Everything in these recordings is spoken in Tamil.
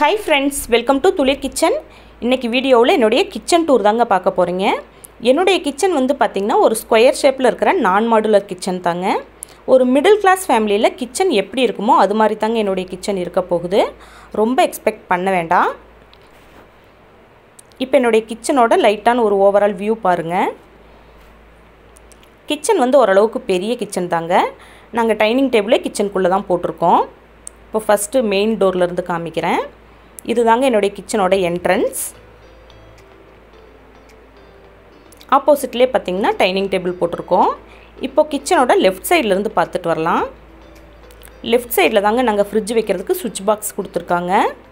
hi friends welcome to Thulir kitchen இன்றைக்கி வீடியோவில் என்னுடைய கிச்சன் டூர் தாங்க பார்க்க போகிறீங்க என்னுடைய கிச்சன் வந்து பார்த்திங்கன்னா ஒரு ஸ்கொயர் ஷேப்பில் இருக்கிற நான் மாடுலர் கிச்சன் தாங்க ஒரு மிடில் கிளாஸ் ஃபேமிலியில் கிச்சன் எப்படி இருக்குமோ அது மாதிரி தாங்க என்னுடைய கிச்சன் இருக்க போகுது ரொம்ப எக்ஸ்பெக்ட் பண்ண வேண்டாம் இப்போ என்னுடைய கிச்சனோட லைட்டான ஒரு ஓவரால் வியூ பாருங்கள் கிச்சன் வந்து ஓரளவுக்கு பெரிய கிச்சன் தாங்க நாங்கள் டைனிங் டேபிளே கிச்சனுக்குள்ளே தான் போட்டிருக்கோம் இப்போ ஃபஸ்ட்டு மெயின் டோர்லேருந்து காமிக்கிறேன் இது தாங்க என்னுடைய கிச்சனோட என்ட்ரன்ஸ் ஆப்போசிட்லேயே பார்த்திங்கன்னா டைனிங் டேபிள் போட்டிருக்கோம் இப்போ கிச்சனோட லெஃப்ட் சைட்லேருந்து பார்த்துட்டு வரலாம் லெஃப்ட் சைடில் தாங்க நாங்கள் ஃப்ரிட்ஜ் வைக்கிறதுக்கு சுவிட்ச் பாக்ஸ் கொடுத்துருக்காங்க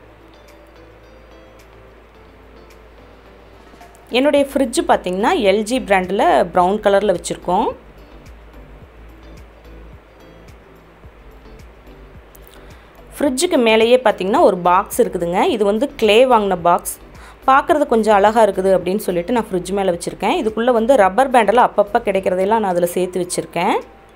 என்னுடைய ஃப்ரிட்ஜ் பார்த்திங்கன்னா எல்ஜி பிராண்டில் ப்ரௌன் கலரில் வச்சுருக்கோம் ஃப்ரிட்ஜுக்கு மேலேயே பார்த்திங்கன்னா ஒரு பாக்ஸ் இருக்குதுங்க இது வந்து க்ளே வாங்கின பாக்ஸ் பார்க்குறது கொஞ்சம் அழகாக இருக்குது அப்படின்னு சொல்லிட்டு நான் ஃப்ரிட்ஜ் மேலே வச்சுருக்கேன் இதுக்குள்ளே வந்து ரப்பர் பேண்டெல்லாம் அப்பப்போ கிடைக்கிறதையெல்லாம் நான் அதில் சேர்த்து வச்சுருக்கேன்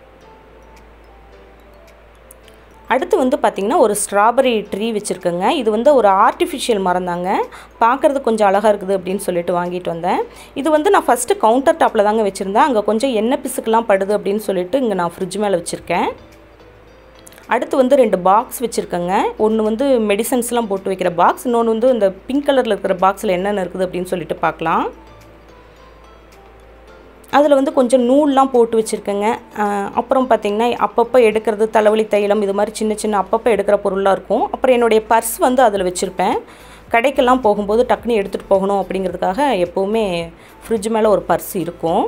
அடுத்து வந்து பார்த்திங்கன்னா ஒரு ஸ்ட்ராபெரி ட்ரீ வச்சுருக்கேங்க இது வந்து ஒரு ஆர்டிஃபிஷியல் மரம் தாங்க பார்க்குறது கொஞ்சம் அழகாக இருக்குது அப்படின்னு சொல்லிட்டு வாங்கிட்டு வந்தேன் இது வந்து நான் ஃபஸ்ட்டு கவுண்டர் டாப்பில் தாங்க வச்சுருந்தேன் அங்கே கொஞ்சம் எண்ணெய் பிசுக்கெலாம் படுது அப்படின்னு சொல்லிட்டு இங்கே நான் ஃப்ரிட்ஜ் மேலே வச்சுருக்கேன் அடுத்து வந்து ரெண்டு பாக்ஸ் வச்சுருக்கேங்க ஒன்று வந்து மெடிசன்ஸ்லாம் போட்டு வைக்கிற பாக்ஸ் இன்னொன்று வந்து இந்த பிங்க் கலரில் இருக்கிற பாக்ஸில் என்னென்ன இருக்குது அப்படின்னு சொல்லிட்டு பார்க்கலாம் அதில் வந்து கொஞ்சம் நூல்லாம் போட்டு வச்சுருக்கேங்க அப்புறம் பார்த்திங்கன்னா அப்பப்போ எடுக்கிறது தலைவலி தைலம் இது மாதிரி சின்ன சின்ன அப்பப்போ எடுக்கிற பொருளாக இருக்கும் அப்புறம் என்னுடைய பர்ஸ் வந்து அதில் வச்சுருப்பேன் கடைக்கெல்லாம் போகும்போது டக்குன்னு எடுத்துகிட்டு போகணும் அப்படிங்கிறதுக்காக எப்போவுமே ஃப்ரிட்ஜ் மேலே ஒரு பர்ஸ் இருக்கும்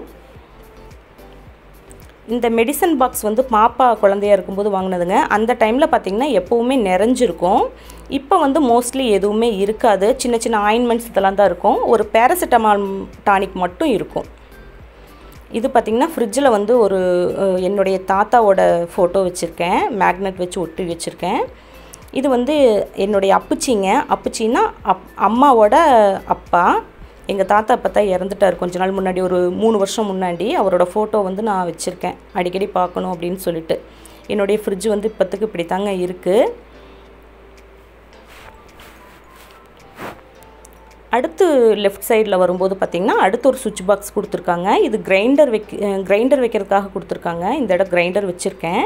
இந்த மெடிசன் பாக்ஸ் வந்து பாப்பா குழந்தையா இருக்கும்போது வாங்கினதுங்க அந்த டைமில் பார்த்திங்கன்னா எப்போவுமே நிறைஞ்சிருக்கும் இப்போ வந்து மோஸ்ட்லி எதுவுமே இருக்காது சின்ன சின்ன ஆயின்மெண்ட்ஸ் இதெல்லாம் தான் இருக்கும் ஒரு பேராசிட்டமால் டானிக் மட்டும் இருக்கும் இது பார்த்திங்கன்னா ஃப்ரிட்ஜில் வந்து ஒரு என்னுடைய தாத்தாவோட ஃபோட்டோ வச்சுருக்கேன் மேக்னெட் வச்சு ஒட்டி வச்சுருக்கேன் இது வந்து என்னுடைய அப்புச்சிங்க அப்புச்சின்னா அப் அம்மாவோட அப்பா எங்கள் தாத்தா அப்போ தான் இறந்துட்டார் கொஞ்ச நாள் முன்னாடி ஒரு மூணு வருஷம் முன்னாடி அவரோட ஃபோட்டோ வந்து நான் வச்சுருக்கேன் அடிக்கடி பார்க்கணும் அப்படின்னு சொல்லிட்டு என்னுடைய ஃப்ரிட்ஜ் வந்து இப்போத்துக்கு இப்படி தாங்க இருக்குது அடுத்து லெஃப்ட் சைடில் வரும்போது பார்த்திங்கன்னா அடுத்து ஒரு சுவிட்ச் பாக்ஸ் கொடுத்துருக்காங்க இது கிரைண்டர் வைக்க கிரைண்டர் வைக்கிறதுக்காக கொடுத்துருக்காங்க இந்த இடம் கிரைண்டர் வச்சுருக்கேன்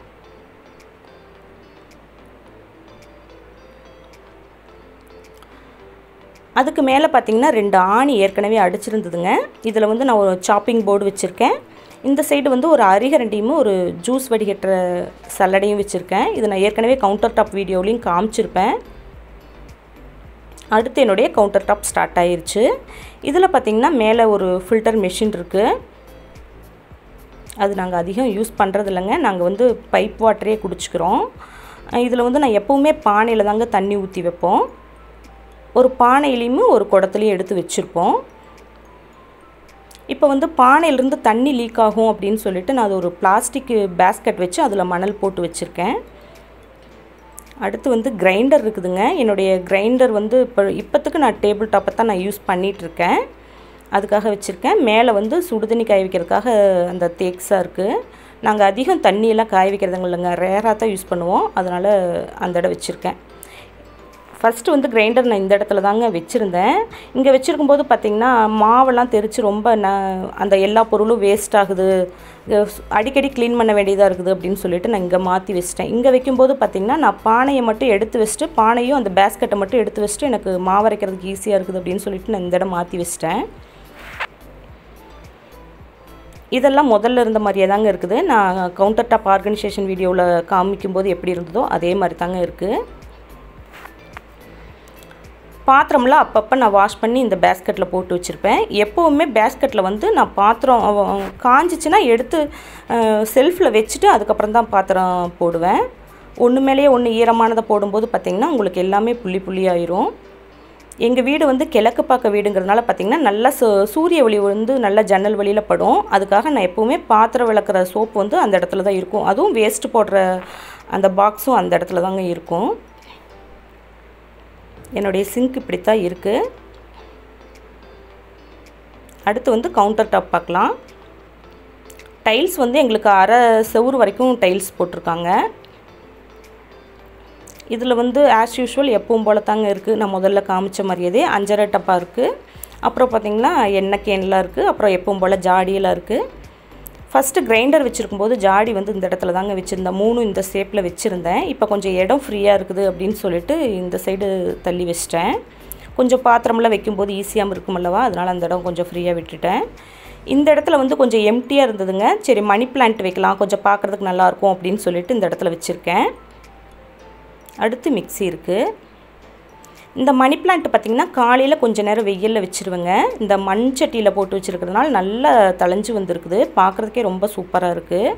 அதுக்கு மேலே பார்த்திங்கன்னா ரெண்டு ஆணி ஏற்கனவே அடிச்சிருந்ததுங்க இதில் வந்து நான் ஒரு சாப்பிங் போர்டு வச்சுருக்கேன் இந்த சைடு வந்து ஒரு அரிகரண்டியும் ஒரு ஜூஸ் வடிகட்டுற சல்லடையும் வச்சுருக்கேன் இது நான் ஏற்கனவே கவுண்டர் டாப் வீடியோலையும் காமிச்சிருப்பேன் அடுத்து என்னுடைய கவுண்டர் டாப் ஸ்டார்ட் ஆயிருச்சு இதில் பார்த்திங்கன்னா மேலே ஒரு ஃபில்டர் மெஷின் இருக்குது அது நாங்கள் அதிகம் யூஸ் பண்ணுறது இல்லைங்க நாங்கள் வந்து பைப் வாட்டரே குடிச்சிக்கிறோம் இதில் வந்து நான் எப்போவுமே பானையில் தாங்க தண்ணி ஊற்றி வைப்போம் ஒரு பானையிலையுமே ஒரு குடத்துலையும் எடுத்து வச்சுருப்போம் இப்போ வந்து பானையிலேருந்து தண்ணி லீக் ஆகும் அப்படின்னு சொல்லிட்டு நான் அது ஒரு பிளாஸ்டிக் பேஸ்கெட் வச்சு அதில் மணல் போட்டு வச்சுருக்கேன் அடுத்து வந்து கிரைண்டர் இருக்குதுங்க என்னுடைய கிரைண்டர் வந்து இப்போ இப்போத்துக்கு நான் டேபிள் டாப்பை தான் நான் யூஸ் பண்ணிகிட்ருக்கேன் அதுக்காக வச்சுருக்கேன் மேலே வந்து சுடுதண்ணி காய வைக்கிறதுக்காக அந்த தேக்ஸாக இருக்குது நாங்கள் அதிகம் தண்ணியெல்லாம் காய வைக்கிறதுங்க இல்லைங்க ரேராக தான் யூஸ் பண்ணுவோம் அதனால் அந்த இடம் வச்சுருக்கேன் ஃபஸ்ட்டு வந்து கிரைண்டர் நான் இந்த இடத்துல தாங்க வச்சுருந்தேன் இங்கே வச்சுருக்கும்போது பார்த்திங்கன்னா மாவெல்லாம் தெரித்து ரொம்ப ந அந்த எல்லா பொருளும் வேஸ்ட் ஆகுது அடிக்கடி க்ளீன் பண்ண வேண்டியதாக இருக்குது அப்படின்னு சொல்லிட்டு நான் இங்கே மாற்றி வச்சிட்டேன் இங்கே வைக்கும்போது பார்த்திங்கன்னா நான் பானையை மட்டும் எடுத்து வச்சுட்டு பானையும் அந்த பேஸ்கெட்டை மட்டும் எடுத்து வச்சுட்டு எனக்கு மாவரைக்கிறதுக்கு ஈஸியாக இருக்குது அப்படின்னு சொல்லிட்டு நான் இந்த இடம் மாற்றி வச்சிட்டேன் இதெல்லாம் முதல்ல இருந்த மாதிரியே தாங்க இருக்குது நான் கவுண்டர் டாப் ஆர்கனைசேஷன் வீடியோவில் காமிக்கும்போது எப்படி இருந்ததோ அதே மாதிரி தாங்க இருக்குது பாத்திரம்லாம் அப்பப்போ நான் வாஷ் பண்ணி இந்த பேஸ்கெட்டில் போட்டு வச்சுருப்பேன் எப்போவுமே பேஸ்கெட்டில் வந்து நான் பாத்திரம் காஞ்சிச்சின்னா எடுத்து செல்ஃபில் வச்சுட்டு அதுக்கப்புறம் தான் பாத்திரம் போடுவேன் ஒன்று மேலேயே ஒன்று ஈரமானதை போடும்போது பார்த்திங்கன்னா உங்களுக்கு எல்லாமே புள்ளி புள்ளி ஆயிரும் எங்கள் வீடு வந்து கிழக்கு பார்க்க வீடுங்கிறதுனால பார்த்திங்கன்னா நல்லா சு சூரிய ஒளி வந்து நல்லா ஜன்னல் வழியில் படும் அதுக்காக நான் எப்போவுமே பாத்திரம் விளக்குற சோப்பு வந்து அந்த இடத்துல தான் இருக்கும் அதுவும் வேஸ்ட்டு போடுற அந்த பாக்ஸும் அந்த இடத்துல தாங்க இருக்கும் என்னுடைய சிங்க் இப்படித்தான் இருக்குது அடுத்து வந்து கவுண்டர் டாப் பார்க்கலாம் டைல்ஸ் வந்து எங்களுக்கு அரை செவுறு வரைக்கும் டைல்ஸ் போட்டிருக்காங்க இதில் வந்து ஆஸ் யூஷுவல் எப்பவும் போல தாங்க இருக்குது நான் முதல்ல காமிச்ச மாதிரியே அஞ்சரை டப்பா இருக்குது அப்புறம் பார்த்திங்கன்னா எண்ணெய் கேன்லாம் இருக்குது அப்புறம் எப்பவும் போல் ஜாடியெல்லாம் இருக்குது ஃபஸ்ட்டு கிரைண்டர் வச்சுருக்கும்போது ஜாடி வந்து இந்த இடத்துல தாங்க வச்சுருந்தேன் மூணும் இந்த ஷேப்பில் வச்சுருந்தேன் இப்போ கொஞ்சம் இடம் ஃப்ரீயாக இருக்குது அப்படின்னு சொல்லிட்டு இந்த சைடு தள்ளி வச்சிட்டேன் கொஞ்சம் பாத்திரமெல்லாம் வைக்கும்போது ஈஸியாகவும் இருக்கும் அல்லவா அதனால் அந்த இடம் கொஞ்சம் ஃப்ரீயாக விட்டுட்டேன் இந்த இடத்துல வந்து கொஞ்சம் எம்டியாக இருந்ததுங்க சரி மணி பிளான்ட் வைக்கலாம் கொஞ்சம் பார்க்குறதுக்கு நல்லாயிருக்கும் அப்படின்னு சொல்லிட்டு இந்த இடத்துல வச்சுருக்கேன் அடுத்து மிக்சி இருக்குது இந்த மணி பிளான்ட் பார்த்திங்கன்னா காலையில் கொஞ்ச நேரம் வெயிலில் வச்சுருவேங்க இந்த மண் சட்டியில் போட்டு வச்சுருக்கிறதுனால நல்லா தளைஞ்சு வந்திருக்குது பார்க்குறதுக்கே ரொம்ப சூப்பராக இருக்குது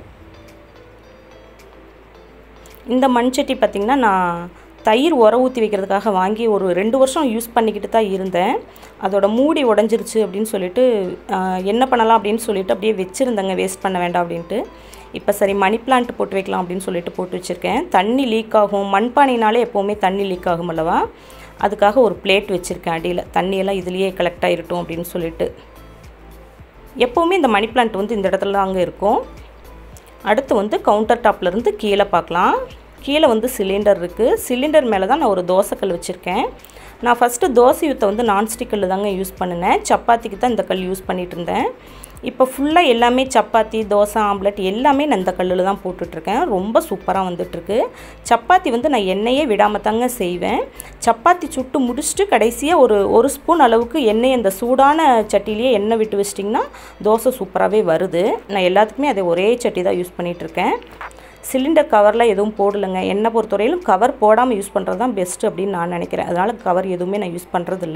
இந்த மண் சட்டி பார்த்திங்கன்னா நான் தயிர் உர ஊற்றி வைக்கிறதுக்காக வாங்கி ஒரு ரெண்டு வருஷம் யூஸ் பண்ணிக்கிட்டு தான் இருந்தேன் அதோட மூடி உடஞ்சிருச்சு அப்படின்னு சொல்லிட்டு என்ன பண்ணலாம் அப்படின்னு சொல்லிட்டு அப்படியே வச்சுருந்தேங்க வேஸ்ட் பண்ண வேண்டாம் அப்படின்ட்டு இப்போ சரி மணி பிளான்ட் போட்டு வைக்கலாம் அப்படின்னு சொல்லிட்டு போட்டு வச்சுருக்கேன் தண்ணி லீக் ஆகும் மண்பானைனாலே எப்போவுமே தண்ணி லீக் ஆகும் அல்லவா அதுக்காக ஒரு பிளேட் வச்சுருக்கேன் அடியில் தண்ணியெல்லாம் இதுலேயே கலெக்ட் ஆகிருட்டும் அப்படின்னு சொல்லிட்டு எப்போவுமே இந்த மணி பிளான்ட் வந்து இந்த இடத்துல தான் அங்கே இருக்கும் அடுத்து வந்து கவுண்டர் டாப்லேருந்து கீழே பார்க்கலாம் கீழே வந்து சிலிண்டர் இருக்குது சிலிண்டர் மேலே தான் நான் ஒரு தோசைக்கல் வச்சுருக்கேன் நான் ஃபஸ்ட்டு தோசை ஊற்ற வந்து நான்ஸ்டிக் கல் தாங்க யூஸ் பண்ணினேன் சப்பாத்திக்கு தான் இந்த கல் யூஸ் பண்ணிகிட்டு இருந்தேன் இப்போ ஃபுல்லாக எல்லாமே சப்பாத்தி தோசை ஆம்லெட் எல்லாமே நான் இந்த கல்லில் தான் போட்டுட்ருக்கேன் ரொம்ப சூப்பராக வந்துட்டுருக்கு சப்பாத்தி வந்து நான் எண்ணெயே விடாமல் தாங்க செய்வேன் சப்பாத்தி சுட்டு முடிச்சுட்டு கடைசியாக ஒரு ஒரு ஸ்பூன் அளவுக்கு எண்ணெய் அந்த சூடான சட்டிலேயே எண்ணெய் விட்டு வச்சிட்டிங்கன்னா தோசை சூப்பராகவே வருது நான் எல்லாத்துக்குமே அதை ஒரே சட்டி தான் யூஸ் பண்ணிகிட்ருக்கேன் சிலிண்டர் கவரில் எதுவும் போடலைங்க என்னை பொறுத்தவரையிலும் கவர் போடாமல் யூஸ் பண்ணுறது தான் பெஸ்ட்டு அப்படின்னு நான் நினைக்கிறேன் அதனால் கவர் எதுவுமே நான் யூஸ் பண்ணுறதில்ல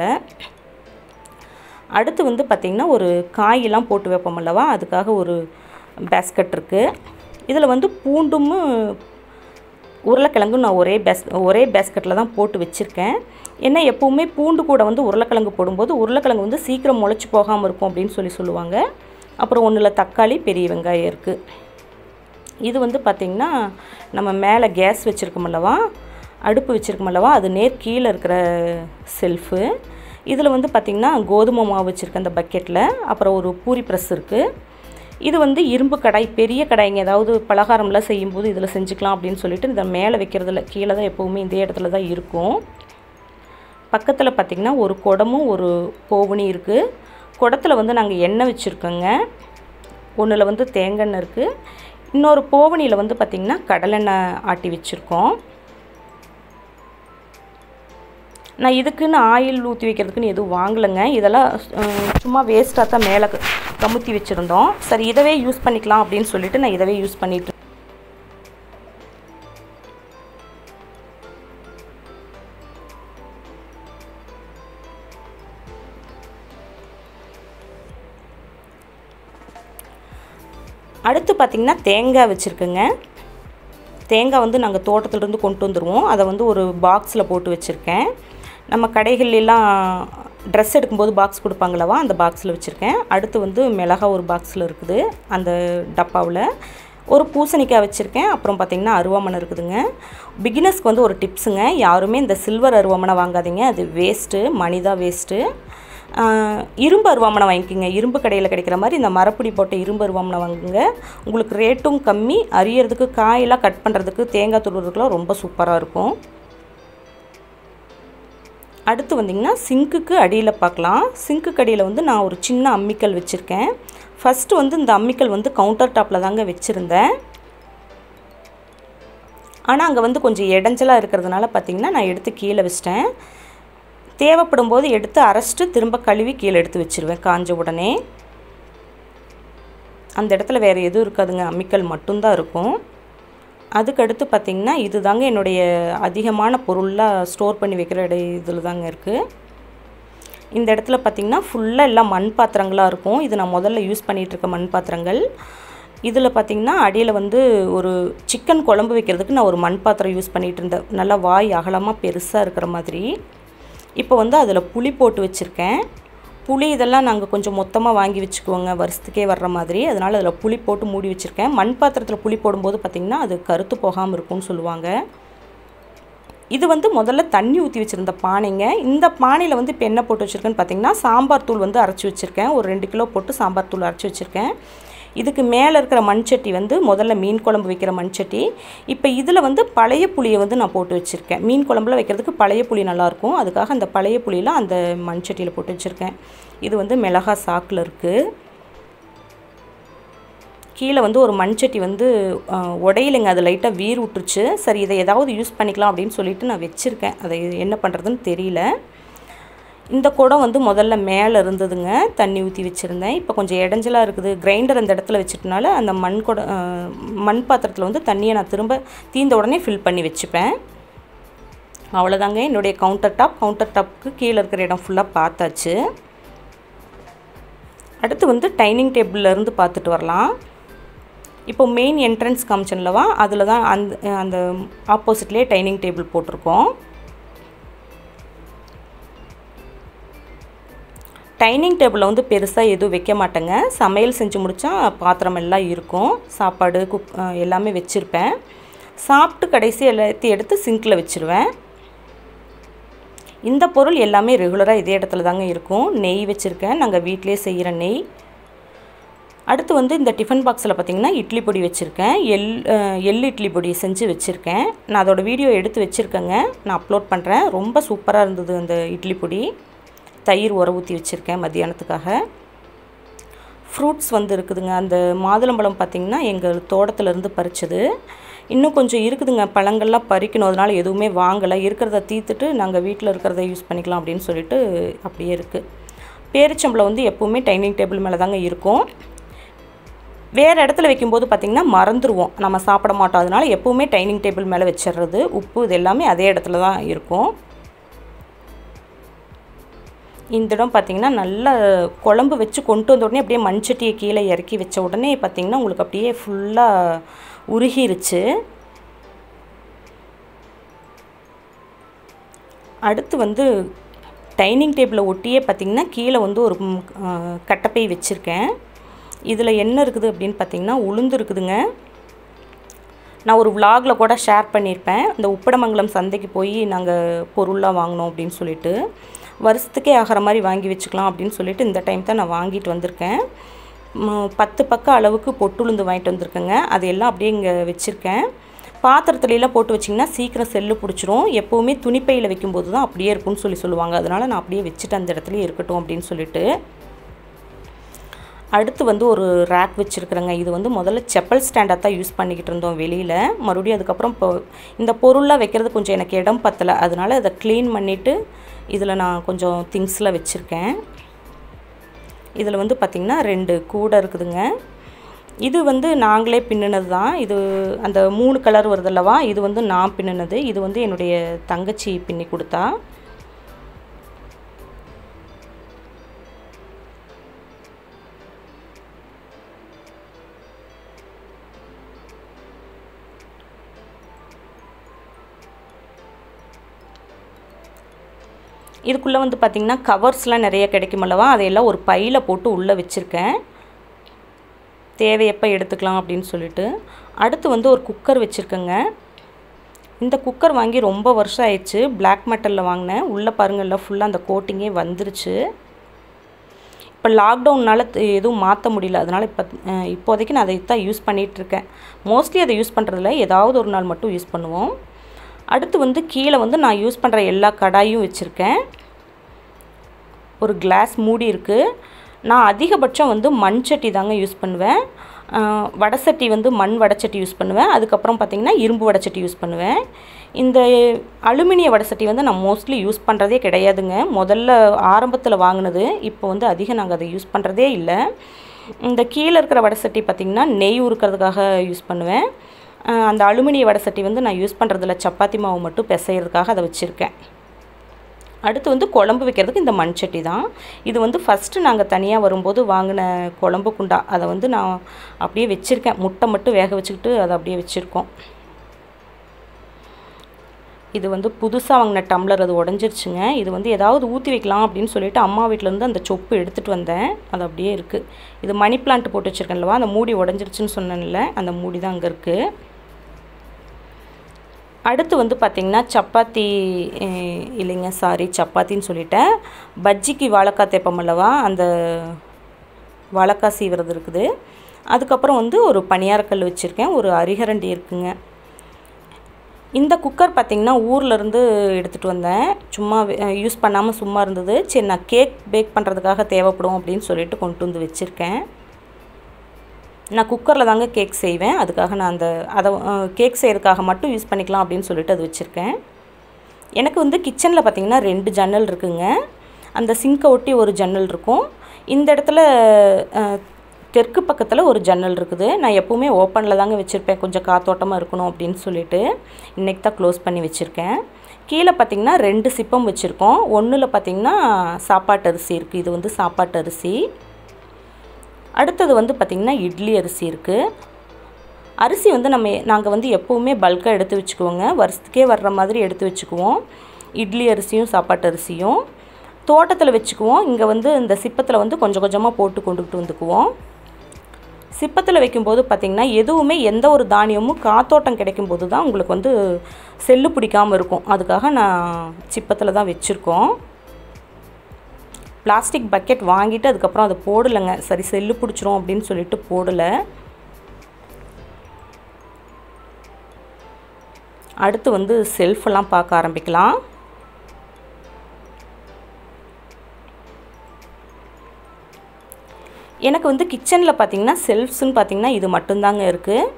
அடுத்து வந்து பார்த்திங்கன்னா ஒரு காயெல்லாம் போட்டு வைப்போம் அல்லவா அதுக்காக ஒரு பேஸ்கட் இருக்குது இதில் வந்து பூண்டும் உருளைக்கிழங்கும் நான் ஒரே பேஸ் ஒரே பேஸ்கெட்டில் தான் போட்டு வச்சுருக்கேன் ஏன்னா எப்போவுமே பூண்டு கூட வந்து உருளைக்கிழங்கு போடும்போது உருளைக்கிழங்கு வந்து சீக்கிரம் முளைச்சி போகாமல் இருக்கும் அப்படின்னு சொல்லி சொல்லுவாங்க அப்புறம் ஒன்றில் தக்காளி பெரிய வெங்காயம் இருக்குது இது வந்து பார்த்திங்கன்னா நம்ம மேலே கேஸ் வச்சுருக்கோம் அல்லவா அடுப்பு வச்சுருக்கோம் அல்லவா அது நேர் கீழே இருக்கிற செல்ஃபு இதில் வந்து பார்த்திங்கன்னா கோதுமை மாவு வச்சுருக்கேன் அந்த பக்கெட்டில் அப்புறம் ஒரு பூரி ப்ரெஸ் இருக்குது இது வந்து இரும்பு கடாய் பெரிய கடாய்ங்க ஏதாவது பலகாரம்லாம் செய்யும்போது இதில் செஞ்சுக்கலாம் அப்படின்னு சொல்லிட்டு இதை மேலே வைக்கிறதுல கீழே தான் எப்போவுமே இந்த இடத்துல தான் இருக்கும் பக்கத்தில் பார்த்திங்கன்னா ஒரு குடமும் ஒரு போவனி இருக்குது குடத்தில் வந்து நாங்கள் எண்ணெய் வச்சுருக்கோங்க ஒன்றில் வந்து தேங்காய் இருக்குது இன்னொரு போவனியில் வந்து பார்த்திங்கன்னா கடலெண்ணெய் ஆட்டி வச்சுருக்கோம் நான் இதுக்குன்னு ஆயில் ஊற்றி வைக்கிறதுக்குன்னு எதுவும் வாங்கலைங்க இதெல்லாம் சும்மா வேஸ்ட்டாக தான் மேலே கமுத்தி வச்சுருந்தோம் சரி இதவே யூஸ் பண்ணிக்கலாம் அப்படின்னு சொல்லிட்டு நான் இதவே யூஸ் பண்ணிட்டு அடுத்து பார்த்திங்கன்னா தேங்காய் வச்சுருக்குங்க தேங்காய் வந்து நாங்கள் தோட்டத்துலேருந்து கொண்டு வந்துடுவோம் அதை வந்து ஒரு பாக்ஸில் போட்டு வச்சுருக்கேன் நம்ம கடைகள்லாம் ட்ரெஸ் எடுக்கும்போது பாக்ஸ் கொடுப்பாங்களவா அந்த பாக்ஸில் வச்சுருக்கேன் அடுத்து வந்து மிளகா ஒரு பாக்ஸில் இருக்குது அந்த டப்பாவில் ஒரு பூசணிக்காய் வச்சுருக்கேன் அப்புறம் பார்த்திங்கன்னா அருவாமனை இருக்குதுங்க பிகினர்ஸ்க்கு வந்து ஒரு டிப்ஸுங்க யாருமே இந்த சில்வர் அருவாமனை வாங்காதீங்க அது வேஸ்ட்டு மணி தான் வேஸ்ட்டு இரும்பு அருவாமனை வாங்கிக்கோங்க இரும்பு கடையில் கிடைக்கிற மாதிரி இந்த மரப்பிடி போட்ட இரும்பு அருவாமனை வாங்குங்க உங்களுக்கு ரேட்டும் கம்மி அரியறதுக்கு காயெல்லாம் கட் பண்ணுறதுக்கு தேங்காய் துருவுறதுக்குலாம் ரொம்ப சூப்பராக இருக்கும் அடுத்து வந்திங்கன்னா சிங்க்குக்கு அடியில் பார்க்கலாம் சிங்க்குக்கு அடியில் வந்து நான் ஒரு சின்ன அம்மிக்கல் வச்சுருக்கேன் ஃபஸ்ட்டு வந்து இந்த அம்மிக்கல் வந்து கவுண்டர் டாப்பில் தாங்க வச்சுருந்தேன் ஆனால் அங்கே வந்து கொஞ்சம் இடைஞ்சலாக இருக்கிறதுனால பார்த்திங்கன்னா நான் எடுத்து கீழே வச்சிட்டேன் தேவைப்படும் போது எடுத்து அரைச்சிட்டு திரும்ப கழுவி கீழே எடுத்து வச்சுருவேன் காஞ்ச உடனே அந்த இடத்துல வேறு எதுவும் இருக்காதுங்க அம்மிக்கல் மட்டும்தான் இருக்கும் அதுக்கடுத்து பார்த்திங்கன்னா இது தாங்க என்னுடைய அதிகமான பொருளாக ஸ்டோர் பண்ணி வைக்கிற இட இதில் தாங்க இருக்குது இந்த இடத்துல பார்த்திங்கன்னா ஃபுல்லாக எல்லாம் மண் பாத்திரங்களாக இருக்கும் இது நான் முதல்ல யூஸ் பண்ணிகிட்ருக்க மண் பாத்திரங்கள் இதில் பார்த்திங்கன்னா அடியில் வந்து ஒரு சிக்கன் குழம்பு வைக்கிறதுக்கு நான் ஒரு மண் பாத்திரம் யூஸ் பண்ணிகிட்டு இருந்தேன் நல்லா வாய் அகலமாக பெருசாக இருக்கிற மாதிரி இப்போ வந்து அதில் புளி போட்டு வச்சுருக்கேன் புளி இதெல்லாம் நாங்கள் கொஞ்சம் மொத்தமாக வாங்கி வச்சுக்குவோங்க வருஷத்துக்கே வர்ற மாதிரி அதனால் அதில் புளி போட்டு மூடி வச்சுருக்கேன் மண் பாத்திரத்தில் புளி போடும்போது பார்த்திங்கன்னா அது கருத்து போகாமல் இருக்கும்னு சொல்லுவாங்க இது வந்து முதல்ல தண்ணி ஊற்றி வச்சுருந்த பானைங்க இந்த பானையில் வந்து இப்போ என்ன போட்டு வச்சுருக்கேன்னு பார்த்தீங்கன்னா சாம்பார் தூள் வந்து அரைச்சி வச்சுருக்கேன் ஒரு ரெண்டு கிலோ போட்டு சாம்பார் தூள் அரைச்சி வச்சுருக்கேன் இதுக்கு மேலே இருக்கிற மண்சட்டி வந்து முதல்ல மீன் குழம்பு வைக்கிற மண்சட்டி இப்போ இதில் வந்து பழைய புளியை வந்து நான் போட்டு வச்சுருக்கேன் மீன் குழம்புல வைக்கிறதுக்கு பழைய புளி நல்லாயிருக்கும் அதுக்காக அந்த பழைய புளியெலாம் அந்த மண்சட்டியில் போட்டு வச்சுருக்கேன் இது வந்து மிளகா சாக்கில் இருக்குது கீழே வந்து ஒரு மண்சட்டி வந்து உடையிலைங்க அது லைட்டாக வீர் விட்டுருச்சு சரி இதை ஏதாவது யூஸ் பண்ணிக்கலாம் அப்படின்னு சொல்லிட்டு நான் வச்சுருக்கேன் அதை என்ன பண்ணுறதுன்னு தெரியல இந்த குடம் வந்து முதல்ல மேலே இருந்ததுங்க தண்ணி ஊற்றி வச்சுருந்தேன் இப்போ கொஞ்சம் இடைஞ்சலாக இருக்குது கிரைண்டர் அந்த இடத்துல வச்சுட்டனால அந்த மண் குடம் மண் பாத்திரத்தில் வந்து தண்ணியை நான் திரும்ப தீந்த உடனே ஃபில் பண்ணி வச்சுப்பேன் அவ்வளோதாங்க என்னுடைய கவுண்டர் டாப் கவுண்டர் டாப்புக்கு கீழே இருக்கிற இடம் ஃபுல்லாக பார்த்தாச்சு அடுத்து வந்து டைனிங் டேபிள்லேருந்து பார்த்துட்டு வரலாம் இப்போ மெயின் என்ட்ரன்ஸ் காமிச்சன்லவா அதில் தான் அந்த அந்த ஆப்போசிட்லேயே டைனிங் டேபிள் போட்டிருக்கோம் டைனிங் டேபிளில் வந்து பெருசாக எதுவும் வைக்க மாட்டேங்க சமையல் செஞ்சு முடித்தா பாத்திரம் எல்லாம் இருக்கும் சாப்பாடு குக் எல்லாமே வச்சுருப்பேன் சாப்பிட்டு கடைசி எல்லாத்தையும் எடுத்து சிங்கில் வச்சுருவேன் இந்த பொருள் எல்லாமே ரெகுலராக இதே இடத்துல தாங்க இருக்கும் நெய் வச்சுருக்கேன் நாங்கள் வீட்டிலே செய்கிற நெய் அடுத்து வந்து இந்த டிஃபன் பாக்ஸில் பார்த்திங்கன்னா இட்லி பொடி வச்சுருக்கேன் எள் எள் இட்லி பொடி செஞ்சு வச்சுருக்கேன் நான் அதோடய வீடியோ எடுத்து வச்சுருக்கேங்க நான் அப்லோட் பண்ணுறேன் ரொம்ப சூப்பராக இருந்தது அந்த இட்லி பொடி தயிர் உர ஊற்றி வச்சுருக்கேன் மத்தியானத்துக்காக ஃப்ரூட்ஸ் வந்து இருக்குதுங்க அந்த மாதுளம்பழம் பார்த்திங்கன்னா எங்கள் தோட்டத்துலேருந்து பறிச்சது இன்னும் கொஞ்சம் இருக்குதுங்க பழங்கள்லாம் பறிக்கணும் அதனால் எதுவுமே வாங்கலை இருக்கிறத தீர்த்துட்டு நாங்கள் வீட்டில் இருக்கிறத யூஸ் பண்ணிக்கலாம் அப்படின்னு சொல்லிட்டு அப்படியே இருக்குது பேரிச்சம்பளம் வந்து எப்போவுமே டைனிங் டேபிள் மேலே தாங்க இருக்கும் வேறு இடத்துல வைக்கும்போது பார்த்திங்கன்னா மறந்துடுவோம் நம்ம சாப்பிட மாட்டோம் அதனால் எப்போவுமே டைனிங் டேபிள் மேலே வச்சிடுறது உப்பு இது எல்லாமே அதே இடத்துல தான் இருக்கும் இந்த இடம் பார்த்திங்கன்னா நல்ல குழம்பு வச்சு கொண்டு வந்த உடனே அப்படியே மண்சட்டியை கீழே இறக்கி வச்ச உடனே பார்த்திங்கன்னா உங்களுக்கு அப்படியே ஃபுல்லாக உருகிருச்சு அடுத்து வந்து டைனிங் டேபிளை ஒட்டியே பார்த்திங்கன்னா கீழே வந்து ஒரு கட்டப்பை வச்சுருக்கேன் இதில் என்ன இருக்குது அப்படின்னு பார்த்திங்கன்னா உளுந்து இருக்குதுங்க நான் ஒரு விலாகில் கூட ஷேர் பண்ணியிருப்பேன் இந்த உப்படமங்கலம் சந்தைக்கு போய் நாங்கள் பொருளாக வாங்கினோம் அப்படின்னு சொல்லிட்டு வருஷத்துக்கே ஆகிற மாதிரி வாங்கி வச்சுக்கலாம் அப்படின்னு சொல்லிட்டு இந்த டைம் தான் நான் வாங்கிட்டு வந்திருக்கேன் பத்து பக்கம் அளவுக்கு பொட்டுளுந்து வாங்கிட்டு வந்திருக்கேங்க அது எல்லாம் அப்படியே இங்கே வச்சுருக்கேன் பாத்திரத்துலலாம் போட்டு வச்சிங்கன்னா சீக்கிரம் செல்லு பிடிச்சிரும் எப்போவுமே துணிப்பையில் வைக்கும்போது தான் அப்படியே இருக்கும்னு சொல்லி சொல்லுவாங்க அதனால் நான் அப்படியே வச்சுட்டு அந்த இடத்துலையே இருக்கட்டும் அப்படின்னு சொல்லிட்டு அடுத்து வந்து ஒரு ரேக் வச்சுருக்குறேங்க இது வந்து முதல்ல செப்பல் ஸ்டாண்டாக தான் யூஸ் பண்ணிக்கிட்டு இருந்தோம் வெளியில் மறுபடியும் அதுக்கப்புறம் இப்போ இந்த பொருளாக வைக்கிறது கொஞ்சம் எனக்கு இடம் பத்தலை அதனால் அதை க்ளீன் பண்ணிவிட்டு இதில் நான் கொஞ்சம் திங்ஸ்லாம் வச்சுருக்கேன் இதில் வந்து பார்த்திங்கன்னா ரெண்டு கூடை இருக்குதுங்க இது வந்து நாங்களே பின்னுனது தான் இது அந்த மூணு கலர் வருதல்லவா இது வந்து நான் பின்னுனது இது வந்து என்னுடைய தங்கச்சி பின்னி கொடுத்தா இதுக்குள்ளே வந்து பார்த்திங்கன்னா கவர்ஸ்லாம் நிறைய கிடைக்கும் அல்லவா அதையெல்லாம் ஒரு பையில் போட்டு உள்ளே வச்சுருக்கேன் தேவையப்போ எடுத்துக்கலாம் அப்படின்னு சொல்லிட்டு அடுத்து வந்து ஒரு குக்கர் வச்சுருக்கேங்க இந்த குக்கர் வாங்கி ரொம்ப வருஷம் ஆயிடுச்சு பிளாக் மெட்டலில் வாங்கினேன் உள்ளே பாருங்கள்ல ஃபுல்லாக அந்த கோட்டிங்கே வந்துருச்சு இப்போ லாக்டவுன்னால் எதுவும் மாற்ற முடியல அதனால் இப்போ இப்போதைக்கு நான் அதை தான் யூஸ் பண்ணிகிட்ருக்கேன் மோஸ்ட்லி அதை யூஸ் பண்ணுறதில்ல ஏதாவது ஒரு நாள் மட்டும் யூஸ் பண்ணுவோம் அடுத்து வந்து கீழே வந்து நான் யூஸ் பண்ணுற எல்லா கடாயும் வச்சுருக்கேன் ஒரு கிளாஸ் மூடி இருக்குது நான் அதிகபட்சம் வந்து மண் சட்டி தாங்க யூஸ் பண்ணுவேன் வடசட்டி வந்து மண் வடச்சட்டி யூஸ் பண்ணுவேன் அதுக்கப்புறம் பார்த்திங்கன்னா இரும்பு வடச்சட்டி யூஸ் பண்ணுவேன் இந்த அலுமினிய வடசட்டி வந்து நான் மோஸ்ட்லி யூஸ் பண்ணுறதே கிடையாதுங்க முதல்ல ஆரம்பத்தில் வாங்கினது இப்போ வந்து அதிகம் நாங்கள் அதை யூஸ் பண்ணுறதே இல்லை இந்த கீழே இருக்கிற வடசட்டி பார்த்திங்கன்னா நெய் உருக்கிறதுக்காக யூஸ் பண்ணுவேன் அந்த அலுமினிய வடசட்டி வந்து நான் யூஸ் பண்ணுறதில்ல சப்பாத்தி மாவு மட்டும் பிசைகிறதுக்காக அதை வச்சுருக்கேன் அடுத்து வந்து குழம்பு வைக்கிறதுக்கு இந்த மண் சட்டி தான் இது வந்து ஃபஸ்ட்டு நாங்கள் தனியாக வரும்போது வாங்கின குழம்பு குண்டா அதை வந்து நான் அப்படியே வச்சுருக்கேன் முட்டை மட்டும் வேக வச்சுக்கிட்டு அதை அப்படியே வச்சுருக்கோம் இது வந்து புதுசாக வாங்கின டம்ளர் அது உடஞ்சிருச்சுங்க இது வந்து ஏதாவது ஊற்றி வைக்கலாம் அப்படின்னு சொல்லிட்டு அம்மா வீட்டிலேருந்து அந்த சொப்பு எடுத்துகிட்டு வந்தேன் அது அப்படியே இருக்குது இது மணி பிளான்ட் போட்டு வச்சுருக்கேன்லவா அந்த மூடி உடஞ்சிருச்சுன்னு சொன்னேன்ல அந்த மூடி தான் அங்கே இருக்குது அடுத்து வந்து பார்த்திங்கன்னா சப்பாத்தி இல்லைங்க சாரி சப்பாத்தின்னு சொல்லிட்டேன் பஜ்ஜிக்கு வாழைக்காய் தேப்பம் அல்லவா அந்த வாழைக்காய் சீவுறது இருக்குது அதுக்கப்புறம் வந்து ஒரு பணியாரக்கல் வச்சுருக்கேன் ஒரு அரிகரண்டி இருக்குங்க இந்த குக்கர் பார்த்திங்கன்னா ஊர்லேருந்து எடுத்துகிட்டு வந்தேன் சும்மா யூஸ் பண்ணாமல் சும்மா இருந்தது சரி நான் கேக் பேக் பண்ணுறதுக்காக தேவைப்படும் அப்படின்னு சொல்லிட்டு கொண்டு வந்து வச்சுருக்கேன் நான் குக்கரில் தாங்க கேக் செய்வேன் அதுக்காக நான் அந்த அதை கேக் செய்கிறதுக்காக மட்டும் யூஸ் பண்ணிக்கலாம் அப்படின்னு சொல்லிட்டு அது வச்சுருக்கேன் எனக்கு வந்து கிச்சனில் பார்த்திங்கன்னா ரெண்டு ஜன்னல் இருக்குங்க அந்த சிங்கை ஒட்டி ஒரு ஜன்னல் இருக்கும் இந்த இடத்துல தெற்கு பக்கத்தில் ஒரு ஜன்னல் இருக்குது நான் எப்போவுமே ஓப்பனில் தாங்க வச்சுருப்பேன் கொஞ்சம் காத்தோட்டமாக இருக்கணும் அப்படின்னு சொல்லிட்டு இன்றைக்கி தான் க்ளோஸ் பண்ணி வச்சுருக்கேன் கீழே பார்த்திங்கன்னா ரெண்டு சிப்பம் வச்சுருக்கோம் ஒன்றில் பார்த்திங்கன்னா சாப்பாட்டு அரிசி இருக்குது இது வந்து சாப்பாட்டு அரிசி அடுத்தது வந்து பார்த்திங்கன்னா இட்லி அரிசி இருக்குது அரிசி வந்து நம்ம நாங்கள் வந்து எப்போவுமே பல்காக எடுத்து வச்சுக்குவோங்க வருஷத்துக்கே வர்ற மாதிரி எடுத்து வச்சுக்குவோம் இட்லி அரிசியும் சாப்பாட்டு அரிசியும் தோட்டத்தில் வச்சுக்குவோம் இங்கே வந்து இந்த சிப்பத்தில் வந்து கொஞ்சம் கொஞ்சமாக போட்டு கொண்டுகிட்டு வந்துக்குவோம் சிப்பத்தில் வைக்கும்போது பார்த்திங்கன்னா எதுவுமே எந்த ஒரு தானியமும் காத்தோட்டம் கிடைக்கும்போது தான் உங்களுக்கு வந்து செல்லு பிடிக்காமல் இருக்கும் அதுக்காக நான் சிப்பத்தில் தான் வச்சுருக்கோம் பிளாஸ்டிக் பக்கெட் வாங்கிட்டு அதுக்கப்புறம் அதை போடலைங்க சரி செல்லு பிடிச்சிரும் அப்படின்னு சொல்லிட்டு போடலை அடுத்து வந்து செல்ஃபெல்லாம் பார்க்க ஆரம்பிக்கலாம் எனக்கு வந்து கிச்சனில் பார்த்திங்கன்னா செல்ஃப்ஸ்னு பார்த்திங்கன்னா இது மட்டும்தாங்க இருக்குது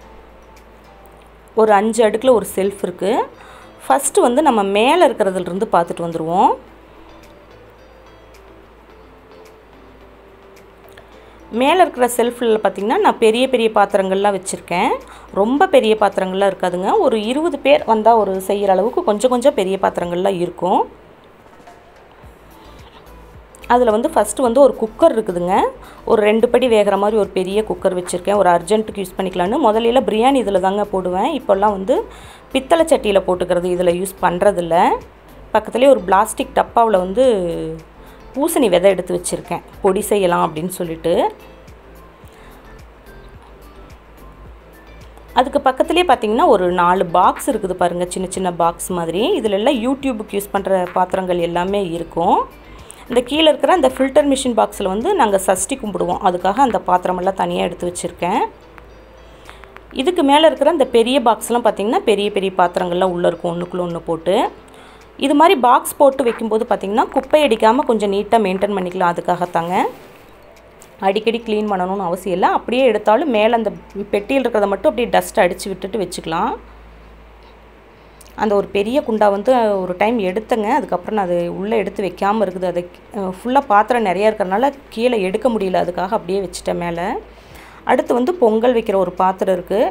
ஒரு அஞ்சு அடுக்கில் ஒரு செல்ஃப் இருக்குது ஃபஸ்ட்டு வந்து நம்ம மேலே இருக்கிறதுலேருந்து பார்த்துட்டு வந்துடுவோம் மேலே இருக்கிற செல்ஃபில் பார்த்திங்கன்னா நான் பெரிய பெரிய பாத்திரங்கள்லாம் வச்சுருக்கேன் ரொம்ப பெரிய பாத்திரங்கள்லாம் இருக்காதுங்க ஒரு இருபது பேர் வந்தால் ஒரு செய்கிற அளவுக்கு கொஞ்சம் கொஞ்சம் பெரிய பாத்திரங்கள்லாம் இருக்கும் அதில் வந்து ஃபஸ்ட்டு வந்து ஒரு குக்கர் இருக்குதுங்க ஒரு ரெண்டு படி வேகிற மாதிரி ஒரு பெரிய குக்கர் வச்சுருக்கேன் ஒரு அர்ஜென்ட்டுக்கு யூஸ் பண்ணிக்கலான்னு முதலில் பிரியாணி இதில் தாங்க போடுவேன் இப்போல்லாம் வந்து பித்தளை சட்டியில் போட்டுக்கிறது இதில் யூஸ் பண்ணுறதில்ல பக்கத்துலேயே ஒரு பிளாஸ்டிக் டப்பாவில் வந்து பூசணி விதை எடுத்து வச்சுருக்கேன் பொடி செய்யலாம் அப்படின்னு சொல்லிட்டு அதுக்கு பக்கத்துலேயே பார்த்தீங்கன்னா ஒரு நாலு பாக்ஸ் இருக்குது பாருங்கள் சின்ன சின்ன பாக்ஸ் மாதிரி இதில் எல்லாம் யூடியூபுக்கு யூஸ் பண்ணுற பாத்திரங்கள் எல்லாமே இருக்கும் இந்த கீழே இருக்கிற அந்த ஃபில்டர் மிஷின் பாக்ஸில் வந்து நாங்கள் சஷ்டி கும்பிடுவோம் அதுக்காக அந்த பாத்திரமெல்லாம் தனியாக எடுத்து வச்சுருக்கேன் இதுக்கு மேலே இருக்கிற அந்த பெரிய பாக்ஸ்லாம் பார்த்திங்கன்னா பெரிய பெரிய பாத்திரங்கள்லாம் உள்ளே இருக்கும் ஒன்றுக்குள்ளே ஒன்று போட்டு இது மாதிரி பாக்ஸ் போட்டு வைக்கும்போது பார்த்திங்கன்னா குப்பை அடிக்காமல் கொஞ்சம் நீட்டாக மெயின்டைன் பண்ணிக்கலாம் அதுக்காகத்தாங்க அடிக்கடி க்ளீன் பண்ணணும்னு அவசியம் இல்லை அப்படியே எடுத்தாலும் மேலே அந்த பெட்டியில் இருக்கிறத மட்டும் அப்படியே டஸ்ட் அடித்து விட்டுட்டு வச்சுக்கலாம் அந்த ஒரு பெரிய குண்டா வந்து ஒரு டைம் எடுத்தேங்க அதுக்கப்புறம் நான் அது உள்ளே எடுத்து வைக்காமல் இருக்குது அது ஃபுல்லாக பாத்திரம் நிறையா இருக்கிறனால கீழே எடுக்க முடியல அதுக்காக அப்படியே வச்சுட்டேன் மேலே அடுத்து வந்து பொங்கல் வைக்கிற ஒரு பாத்திரம் இருக்குது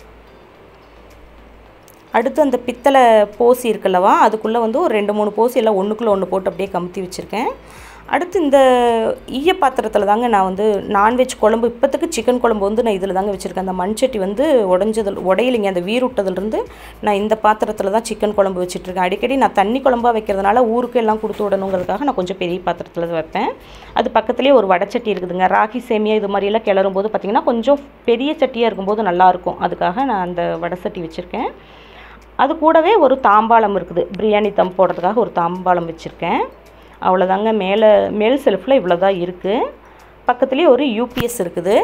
அடுத்து அந்த பித்தளை போசி இருக்குல்லவா அதுக்குள்ளே வந்து ஒரு ரெண்டு மூணு போசி எல்லாம் ஒன்றுக்குள்ளே ஒன்று போட்டு அப்படியே கமுத்தி வச்சுருக்கேன் அடுத்து இந்த ஈய பாத்திரத்தில் தாங்க நான் வந்து நான்வெஜ் குழம்பு இப்போத்துக்கு சிக்கன் குழம்பு வந்து நான் இதில் தாங்க வச்சுருக்கேன் அந்த மண்சட்டி வந்து உடஞ்சதில் உடையிலிங்க அந்த வீருட்டதுலேருந்து நான் இந்த பாத்திரத்தில் தான் சிக்கன் குழம்பு வச்சுட்ருக்கேன் அடிக்கடி நான் தண்ணி குழம்பா வைக்கிறதுனால ஊருக்கு எல்லாம் கொடுத்து விடணுங்கிறதுக்காக நான் கொஞ்சம் பெரிய பாத்திரத்தில் தான் வைப்பேன் அது பக்கத்துலேயே ஒரு வடச்சட்டி இருக்குதுங்க ராகி சேமியா இது மாதிரியெல்லாம் கிளறும் போது பார்த்திங்கன்னா கொஞ்சம் பெரிய சட்டியாக இருக்கும்போது நல்லாயிருக்கும் அதுக்காக நான் அந்த வடசட்டி வச்சுருக்கேன் அது கூடவே ஒரு தாம்பாளம் இருக்குது பிரியாணி தம் போடுறதுக்காக ஒரு தாம்பாளம் வச்சுருக்கேன் அவ்வளோதாங்க மேலே மேல் செல்ஃபில் இவ்வளோ தான் இருக்குது பக்கத்துலேயே ஒரு யூபிஎஸ் இருக்குது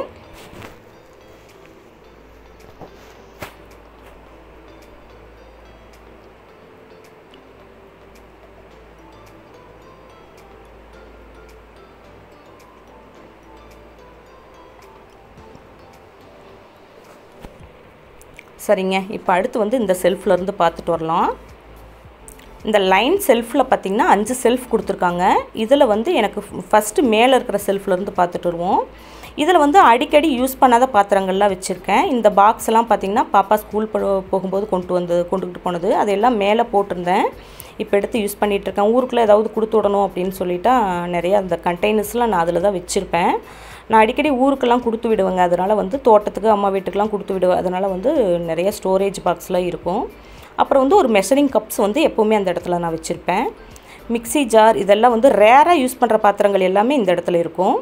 சரிங்க இப்போ அடுத்து வந்து இந்த செல்ஃபில் இருந்து பார்த்துட்டு வரலாம் இந்த லைன் செல்ஃபில் பார்த்திங்கன்னா அஞ்சு செல்ஃப் கொடுத்துருக்காங்க இதில் வந்து எனக்கு ஃபஸ்ட்டு மேலே இருக்கிற செல்ஃபில் இருந்து பார்த்துட்டு வருவோம் இதில் வந்து அடிக்கடி யூஸ் பண்ணாத பாத்திரங்கள்லாம் வச்சுருக்கேன் இந்த பாக்ஸ் எல்லாம் பார்த்திங்கன்னா பாப்பா ஸ்கூல் போகும்போது கொண்டு வந்து கொண்டுக்கிட்டு போனது அதெல்லாம் மேலே போட்டிருந்தேன் இப்போ எடுத்து யூஸ் பண்ணிகிட்ருக்கேன் ஊருக்குள்ளே ஏதாவது கொடுத்து விடணும் அப்படின்னு சொல்லிட்டா நிறையா அந்த கண்டெய்னர்ஸ்லாம் நான் அதில் தான் வச்சுருப்பேன் நான் அடிக்கடி ஊருக்கெல்லாம் கொடுத்து விடுவேங்க அதனால் வந்து தோட்டத்துக்கு அம்மா வீட்டுக்கெலாம் கொடுத்து விடுவேன் அதனால் வந்து நிறைய ஸ்டோரேஜ் பாக்ஸ்லாம் இருக்கும் அப்புறம் வந்து ஒரு மெஷரிங் கப்ஸ் வந்து எப்போவுமே அந்த இடத்துல நான் வச்சுருப்பேன் மிக்ஸி ஜார் இதெல்லாம் வந்து ரேராக யூஸ் பண்ணுற பாத்திரங்கள் எல்லாமே இந்த இடத்துல இருக்கும்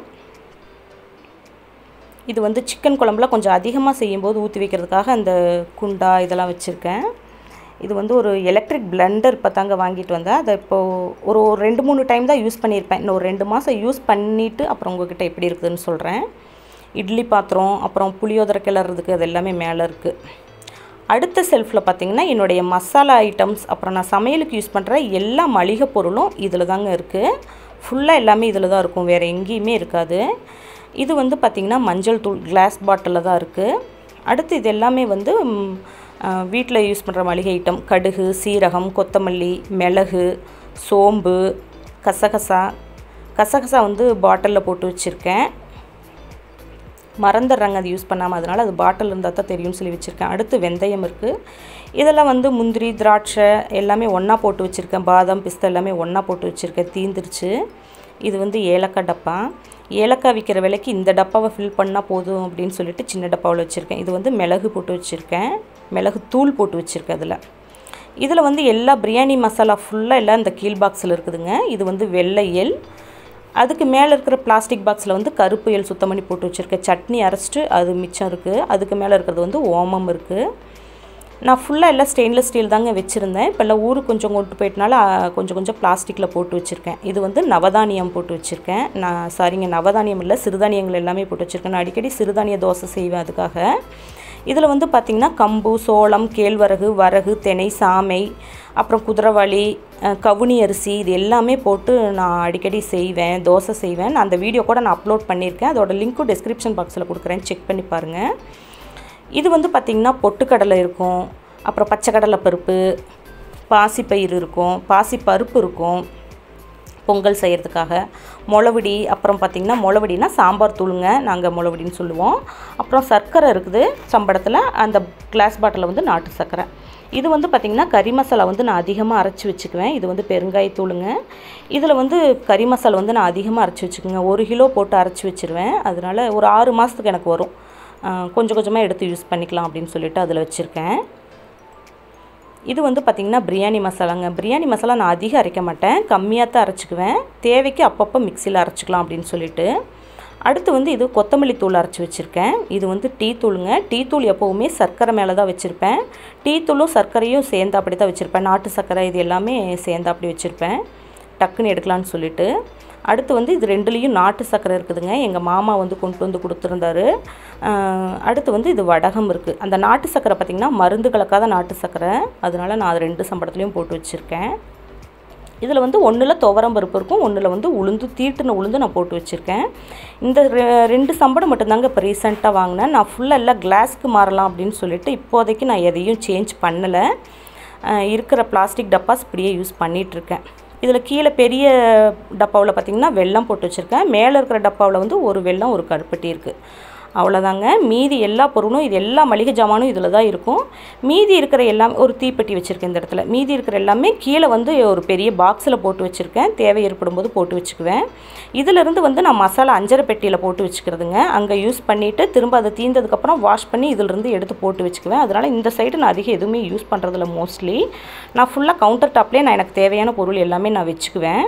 இது வந்து சிக்கன் குழம்புல கொஞ்சம் அதிகமாக செய்யும்போது ஊற்றி வைக்கிறதுக்காக அந்த குண்டா இதெல்லாம் வச்சுருக்கேன் இது வந்து ஒரு எலக்ட்ரிக் பிளெண்டர் இப்போ தாங்க வாங்கிட்டு வந்தேன் அதை இப்போது ஒரு ஒரு ரெண்டு மூணு டைம் தான் யூஸ் பண்ணியிருப்பேன் இன்னும் ஒரு ரெண்டு மாதம் யூஸ் பண்ணிவிட்டு அப்புறம் உங்ககிட்ட எப்படி இருக்குதுன்னு சொல்கிறேன் இட்லி பாத்திரம் அப்புறம் புளியோதரை கிளறதுக்கு அது எல்லாமே மேலே இருக்குது அடுத்த செல்ஃபில் பார்த்தீங்கன்னா என்னுடைய மசாலா ஐட்டம்ஸ் அப்புறம் நான் சமையலுக்கு யூஸ் பண்ணுற எல்லா மளிகை பொருளும் இதில் தாங்க இருக்குது ஃபுல்லாக எல்லாமே இதில் தான் இருக்கும் வேறு எங்கேயுமே இருக்காது இது வந்து பார்த்திங்கன்னா மஞ்சள் தூள் கிளாஸ் பாட்டிலில் தான் இருக்குது அடுத்து இது எல்லாமே வந்து வீட்டில் யூஸ் பண்ணுற மளிகை ஐட்டம் கடுகு சீரகம் கொத்தமல்லி மிளகு சோம்பு கசகசா கசகசா வந்து பாட்டிலில் போட்டு வச்சுருக்கேன் மறந்துடுறாங்க அது யூஸ் பண்ணாமல் அதனால் அது பாட்டில் இருந்தால் தான் தெரியும்னு சொல்லி வச்சுருக்கேன் அடுத்து வெந்தயம் இருக்குது இதெல்லாம் வந்து முந்திரி திராட்சை எல்லாமே ஒன்றா போட்டு வச்சுருக்கேன் பாதாம் பிஸ்தா எல்லாமே ஒன்றா போட்டு வச்சுருக்கேன் தீந்துருச்சு இது வந்து ஏலக்காய் டப்பா ஏலக்காய் விற்கிற விலைக்கு இந்த டப்பாவை ஃபில் பண்ணால் போதும் அப்படின்னு சொல்லிட்டு சின்ன டப்பாவில் வச்சுருக்கேன் இது வந்து மிளகு போட்டு வச்சுருக்கேன் மிளகு தூள் போட்டு வச்சுருக்கேன் அதில் இதில் வந்து எல்லா பிரியாணி மசாலா ஃபுல்லாக எல்லாம் இந்த கீழ் பாக்ஸில் இருக்குதுங்க இது வந்து வெள்ளை எல் அதுக்கு மேலே இருக்கிற பிளாஸ்டிக் பாக்ஸில் வந்து கருப்பு எல் சுத்தம் பண்ணி போட்டு வச்சுருக்கேன் சட்னி அரைச்சிட்டு அது மிச்சம் இருக்குது அதுக்கு மேலே இருக்கிறது வந்து ஓமம் இருக்குது நான் ஃபுல்லாக எல்லாம் ஸ்டெயின்லெஸ் ஸ்டீல் தாங்க வச்சுருந்தேன் இப்போ எல்லாம் ஊருக்கு கொஞ்சம் கொண்டு போயிட்டனால கொஞ்சம் கொஞ்சம் பிளாஸ்டிக்கில் போட்டு வச்சுருக்கேன் இது வந்து நவதானியம் போட்டு வச்சுருக்கேன் நான் சாரிங்க நவதானியம் இல்லை சிறுதானியங்கள் எல்லாமே போட்டு வச்சுருக்கேன் நான் அடிக்கடி சிறுதானிய தோசை செய்வேன் அதுக்காக இதில் வந்து பார்த்திங்கன்னா கம்பு சோளம் கேழ்வரகு வரகு தினை சாமை அப்புறம் குதிரவாளி கவுனி அரிசி இது எல்லாமே போட்டு நான் அடிக்கடி செய்வேன் தோசை செய்வேன் நான் அந்த வீடியோ கூட நான் அப்லோட் பண்ணியிருக்கேன் அதோட லிங்க்கும் டிஸ்கிரிப்ஷன் பாக்ஸில் கொடுக்குறேன் செக் பண்ணி பாருங்கள் இது வந்து பார்த்திங்கன்னா பொட்டுக்கடலை இருக்கும் அப்புறம் பச்சைக்கடலை பருப்பு பாசிப்பயிறு இருக்கும் பாசி பருப்பு இருக்கும் பொங்கல் செய்கிறதுக்காக முளவடி அப்புறம் பார்த்திங்கன்னா முளவடினா சாம்பார் தூளுங்க நாங்கள் முளவடின்னு சொல்லுவோம் அப்புறம் சர்க்கரை இருக்குது சம்படத்தில் அந்த கிளாஸ் பாட்டிலில் வந்து நாட்டு சர்க்கரை இது வந்து பார்த்திங்கன்னா கறி மசாலா வந்து நான் அதிகமாக அரைச்சி வச்சுக்குவேன் இது வந்து பெருங்காயத்தூளுங்க இதில் வந்து கறி மசாலா வந்து நான் அதிகமாக அரைச்சி வச்சுக்குவேன் ஒரு கிலோ போட்டு அரைச்சி வச்சுருவேன் அதனால் ஒரு ஆறு மாதத்துக்கு எனக்கு வரும் கொஞ்சம் கொஞ்சமாக எடுத்து யூஸ் பண்ணிக்கலாம் அப்படின்னு சொல்லிட்டு அதில் வச்சுருக்கேன் இது வந்து பார்த்திங்கன்னா பிரியாணி மசாலாங்க பிரியாணி மசாலா நான் அதிகம் அரைக்க மாட்டேன் கம்மியாக தான் அரைச்சிக்குவேன் தேவைக்கு அப்பப்போ மிக்சியில் அரைச்சிக்கலாம் அப்படின்னு சொல்லிட்டு அடுத்து வந்து இது கொத்தமல்லி தூள் அரைச்சி வச்சுருக்கேன் இது வந்து டீ தூளுங்க டீ தூள் எப்போவுமே சர்க்கரை மேலே தான் வச்சுருப்பேன் டீ தூளும் சர்க்கரையும் சேர்ந்து அப்படி தான் வச்சுருப்பேன் நாட்டு சர்க்கரை இது எல்லாமே சேர்ந்து அப்படி வச்சுருப்பேன் டக்குன்னு எடுக்கலான்னு சொல்லிட்டு அடுத்து வந்து இது ரெண்டுலேயும் நாட்டு சர்க்கரை இருக்குதுங்க எங்கள் மாமா வந்து கொண்டு வந்து கொடுத்துருந்தாரு அடுத்து வந்து இது வடகம் இருக்குது அந்த நாட்டு சர்க்கரை பார்த்திங்கன்னா மருந்து கலக்காத நாட்டு சர்க்கரை அதனால் நான் அது ரெண்டு சம்பளத்துலேயும் போட்டு வச்சுருக்கேன் இதில் வந்து ஒன்றில் துவரம் பருப்பு இருக்கும் ஒன்றில் வந்து உளுந்து தீட்டுன உளுந்து நான் போட்டு வச்சுருக்கேன் இந்த ரெண்டு சம்பளம் மட்டும்தாங்க இப்போ ரீசெண்டாக வாங்கினேன் நான் ஃபுல்லாக எல்லாம் கிளாஸ்க்கு மாறலாம் அப்படின்னு சொல்லிட்டு இப்போதைக்கு நான் எதையும் சேஞ்ச் பண்ணலை இருக்கிற பிளாஸ்டிக் டப்பாஸ் இப்படியே யூஸ் பண்ணிகிட்ருக்கேன் இதில் கீழே பெரிய டப்பாவில் பார்த்திங்கன்னா வெல்லம் போட்டு வச்சுருக்கேன் மேலே இருக்கிற டப்பாவில் வந்து ஒரு வெல்லம் ஒரு கருப்பட்டி இருக்குது அவ்வளோதாங்க மீதி எல்லா பொருளும் இது எல்லா மளிகை ஜாமானும் இதில் தான் இருக்கும் மீதி இருக்கிற எல்லாமே ஒரு தீப்பெட்டி வச்சுருக்கேன் இந்த இடத்துல மீதி இருக்கிற எல்லாமே கீழே வந்து ஒரு பெரிய பாக்ஸில் போட்டு வச்சுருக்கேன் தேவை ஏற்படும் போது போட்டு வச்சுக்குவேன் இதிலிருந்து வந்து நான் மசாலா அஞ்சரை பெட்டியில் போட்டு வச்சுக்கிறதுங்க அங்கே யூஸ் பண்ணிவிட்டு திரும்ப அதை தீர்ந்ததுக்கப்புறம் வாஷ் பண்ணி இதிலிருந்து எடுத்து போட்டு வச்சுக்குவேன் அதனால் இந்த சைடு நான் அதிகம் எதுவுமே யூஸ் பண்ணுறதில்ல மோஸ்ட்லி நான் ஃபுல்லாக கவுண்டர் டாப்லேயே நான் எனக்கு தேவையான பொருள் எல்லாமே நான் வச்சுக்குவேன்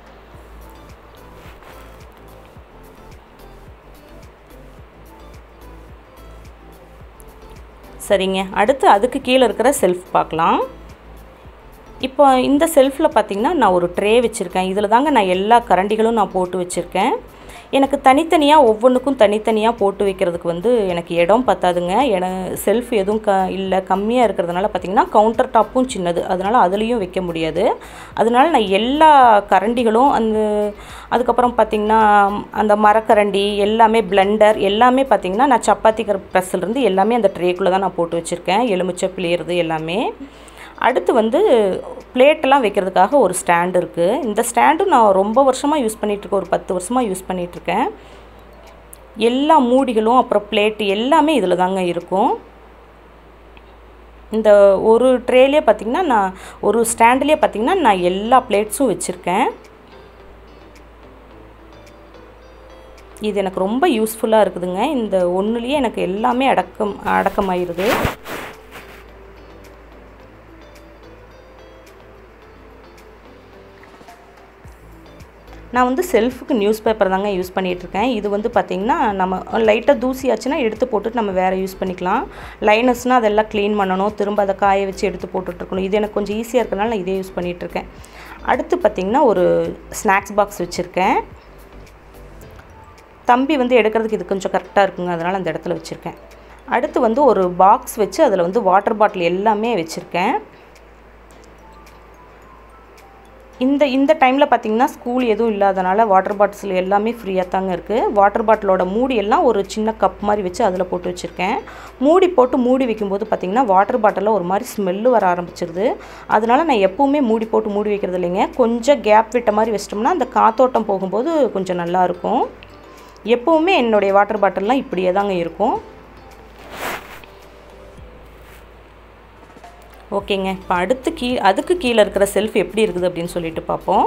சரிங்க அடுத்து அதுக்கு கீழே இருக்கிற செல்ஃப் பார்க்கலாம் இப்போ இந்த செல்ஃபில் பார்த்திங்கன்னா நான் ஒரு ட்ரே வச்சுருக்கேன் இதில் தாங்க நான் எல்லா கரண்டிகளும் நான் போட்டு வச்சுருக்கேன் எனக்கு தனித்தனியாக ஒவ்வொன்றுக்கும் தனித்தனியாக போட்டு வைக்கிறதுக்கு வந்து எனக்கு இடம் பத்தாதுங்க என செல்ஃப் எதுவும் க இல்லை கம்மியாக இருக்கிறதுனால பார்த்திங்கன்னா கவுண்டர் டாப்பும் சின்னது அதனால் அதுலேயும் வைக்க முடியாது அதனால் நான் எல்லா கரண்டிகளும் அந்த அதுக்கப்புறம் பார்த்திங்கன்னா அந்த மரக்கரண்டி எல்லாமே பிளெண்டர் எல்லாமே பார்த்திங்கன்னா நான் சப்பாத்தி ப்ரெஸ்ஸிலேருந்து எல்லாமே அந்த ட்ரேக்குள்ளே தான் நான் போட்டு வச்சுருக்கேன் எலுமிச்சை பிளியறது எல்லாமே அடுத்து வந்து பிளேட்டெல்லாம் வைக்கிறதுக்காக ஒரு ஸ்டாண்டு இருக்குது இந்த ஸ்டாண்டும் நான் ரொம்ப வருஷமாக யூஸ் பண்ணிகிட்ருக்கேன் ஒரு பத்து வருஷமாக யூஸ் பண்ணிகிட்ருக்கேன் எல்லா மூடிகளும் அப்புறம் பிளேட்டு எல்லாமே இதில் தாங்க இருக்கும் இந்த ஒரு ட்ரேலேயே பார்த்திங்கன்னா நான் ஒரு ஸ்டாண்ட்லேயே பார்த்திங்கன்னா நான் எல்லா பிளேட்ஸும் வச்சுருக்கேன் இது எனக்கு ரொம்ப யூஸ்ஃபுல்லாக இருக்குதுங்க இந்த ஒன்றுலேயே எனக்கு எல்லாமே அடக்கம் அடக்கமாயிருது நான் வந்து செல்ஃபுக்கு நியூஸ் பேப்பர் தாங்க யூஸ் பண்ணிகிட்ருக்கேன் இது வந்து பார்த்திங்கன்னா நம்ம லைட்டாக தூசி ஆச்சுன்னா எடுத்து போட்டுட்டு நம்ம வேறு யூஸ் பண்ணிக்கலாம் லைனஸ்னால் அதெல்லாம் க்ளீன் பண்ணணும் திரும்ப அதை காய வச்சு எடுத்து போட்டுட்ருக்கணும் இது எனக்கு கொஞ்சம் ஈஸியாக இருக்கிறனால நான் இதே யூஸ் பண்ணிகிட்ருக்கேன் அடுத்து பார்த்திங்கன்னா ஒரு ஸ்நாக்ஸ் பாக்ஸ் வச்சுருக்கேன் தம்பி வந்து எடுக்கிறதுக்கு இது கொஞ்சம் கரெக்டாக இருக்குங்க அதனால் அந்த இடத்துல வச்சுருக்கேன் அடுத்து வந்து ஒரு பாக்ஸ் வச்சு அதில் வந்து வாட்டர் பாட்டில் எல்லாமே வச்சுருக்கேன் இந்த இந்த டைமில் பார்த்தீங்கன்னா ஸ்கூல் எதுவும் இல்லாதனால வாட்டர் பாட்டில்ஸ் எல்லாமே ஃப்ரீயாக தாங்க இருக்குது வாட்டர் பாட்டிலோட மூடி எல்லாம் ஒரு சின்ன கப் மாதிரி வச்சு அதில் போட்டு வச்சுருக்கேன் மூடி போட்டு மூடி வைக்கும்போது பார்த்திங்கன்னா வாட்டர் பாட்டிலில் ஒரு மாதிரி ஸ்மெல்லு வர ஆரம்பிச்சிருது அதனால நான் எப்போவுமே மூடி போட்டு மூடி வைக்கிறது இல்லைங்க கொஞ்சம் கேப் விட்ட மாதிரி வச்சிட்டோம்னா அந்த காத்தோட்டம் போகும்போது கொஞ்சம் நல்லாயிருக்கும் எப்போவுமே என்னுடைய வாட்டர் பாட்டில்லாம் இப்படியே தாங்க இருக்கும் ஓகேங்க இப்போ அடுத்து கீ அதுக்கு கீழே இருக்கிற செல்ஃப் எப்படி இருக்குது அப்படின்னு சொல்லிட்டு பார்ப்போம்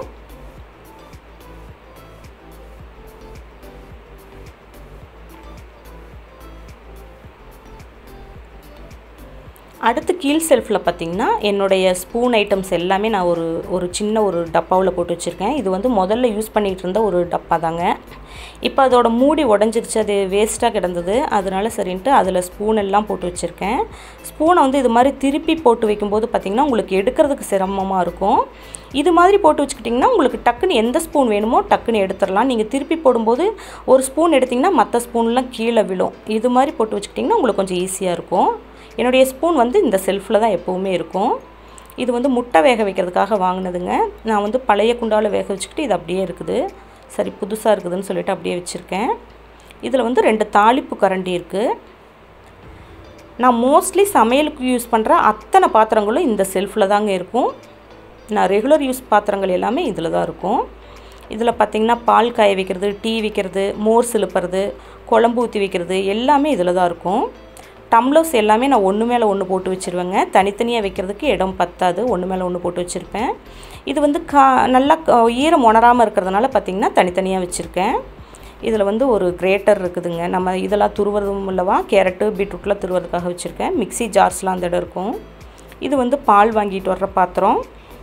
அடுத்து கீழ் செல்ஃபில் பார்த்திங்கன்னா என்னுடைய ஸ்பூன் ஐட்டம்ஸ் எல்லாமே நான் ஒரு ஒரு சின்ன ஒரு டப்பாவில் போட்டு வச்சுருக்கேன் இது வந்து முதல்ல யூஸ் பண்ணிகிட்டு இருந்த ஒரு டப்பா தாங்க இப்போ அதோட மூடி உடஞ்சிருச்சு அது வேஸ்ட்டாக கிடந்தது அதனால சரின்ட்டு அதில் ஸ்பூன் எல்லாம் போட்டு வச்சுருக்கேன் ஸ்பூனை வந்து இது மாதிரி திருப்பி போட்டு வைக்கும்போது பார்த்திங்கன்னா உங்களுக்கு எடுக்கிறதுக்கு சிரமமாக இருக்கும் இது மாதிரி போட்டு வச்சுக்கிட்டிங்கன்னா உங்களுக்கு டக்குன்னு எந்த ஸ்பூன் வேணுமோ டக்குன்னு எடுத்துடலாம் நீங்கள் திருப்பி போடும்போது ஒரு ஸ்பூன் எடுத்திங்கன்னா மற்ற ஸ்பூன்லாம் கீழே விழும் இது மாதிரி போட்டு வச்சுக்கிட்டிங்கன்னா உங்களுக்கு கொஞ்சம் ஈஸியாக இருக்கும் என்னுடைய ஸ்பூன் வந்து இந்த செல்ஃபில் தான் எப்போவுமே இருக்கும் இது வந்து முட்டை வேக வைக்கிறதுக்காக வாங்கினதுங்க நான் வந்து பழைய குண்டாவில் வேக வச்சுக்கிட்டு இது அப்படியே இருக்குது சரி புதுசாக இருக்குதுன்னு சொல்லிட்டு அப்படியே வச்சுருக்கேன் இதில் வந்து ரெண்டு தாளிப்பு கரண்டி இருக்குது நான் மோஸ்ட்லி சமையலுக்கு யூஸ் பண்ணுற அத்தனை பாத்திரங்களும் இந்த செல்ஃபில் தாங்க இருக்கும் நான் ரெகுலர் யூஸ் பாத்திரங்கள் எல்லாமே இதில் தான் இருக்கும் இதில் பார்த்திங்கன்னா பால் காய வைக்கிறது டீ வைக்கிறது மோர் சிலுப்புறது குழம்பு ஊற்றி வைக்கிறது எல்லாமே இதில் தான் இருக்கும் டம்ளர்ஸ் எல்லாமே நான் ஒன்று மேலே ஒன்று போட்டு வச்சுருவேங்க தனித்தனியாக வைக்கிறதுக்கு இடம் பத்தாது ஒன்று மேலே ஒன்று போட்டு வச்சுருப்பேன் இது வந்து கா நல்லா க- ஈரம் உணராமல் இருக்கிறதுனால பார்த்திங்கன்னா தனித்தனியாக வச்சுருக்கேன் இதில் வந்து ஒரு கிரேட்டர் இருக்குதுங்க நம்ம இதெல்லாம் துருவதும் இல்லவா கேரட்டு பீட்ரூட்லாம் துருவதுக்காக வச்சுருக்கேன் மிக்ஸி ஜார்ஸ்லாம் அந்த இடம் இருக்கும் இது வந்து பால் வாங்கிட்டு வர்ற பாத்திரம்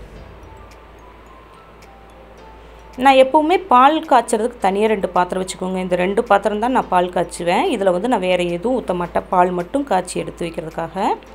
நான் எப்போவுமே பால் காய்ச்சறதுக்கு தனியாக ரெண்டு பாத்திரம் வச்சுக்கோங்க இந்த ரெண்டு பாத்திரம் தான் நான் பால் காய்ச்சுவேன் இதில் வந்து நான் வேறு எதுவும் ஊற்ற மாட்டேன் பால் மட்டும் காய்ச்சி எடுத்து வைக்கிறதுக்காக